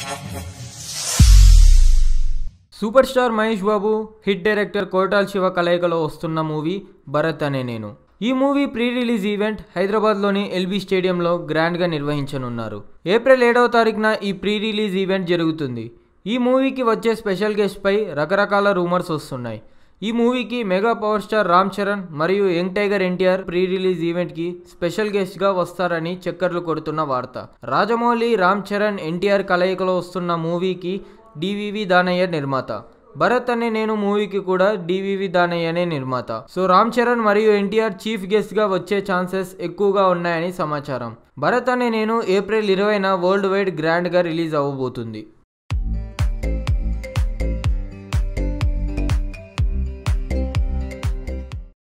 super star Mahesh Babu hit director Koratala Siva కలయికలో వస్తున్న movie Bharat Ane Nenu ఈ మూవీ ప్రీ రిలీజ్ ఈవెంట్ హైదరాబాద్లోని ఎల్బీ స్టేడియంలో గ్రాండ్గా నిర్వహించనున్నారు ఏప్రిల్ ఏడవ తారీఖున ఈ ప్రీ రిలీజ్ ఈవెంట్ జరుగుతుంది ఈ మూవీకి వచ్చే స్పెషల్ గెస్ట్పై రకరకాల రూమర్స్ వస్తున్నాయి ఈ మూవీకి mega power star Ram Charan మరియు young tiger NTR pre release ఈవెంట్కి స్పెషల్ గెస్ట్గా వస్తారని చక్కర్లు కొడుతున్న వార్త రాజమౌళి రామ్ చరణ్ ఎన్టీఆర్ కలయికలో వస్తున్న మూవీకి డివివి దానయ్య నిర్మాత భరత్ అనే నేను మూవీకి కూడా డివివి దానయ్యనే నిర్మాత సో రామ్ చరణ్ మరియు ఎన్టీఆర్ చీఫ్ గెస్ట్ గా వచ్చే ఛాన్సెస్ ఎక్కువగా ఉన్నాయని సమాచారం భరత్ అనే నేను ఏప్రిల్ ఇరవైన వరల్డ్ వైడ్ గ్రాండ్ గా రిలీజ్ అవ్వబోతుంది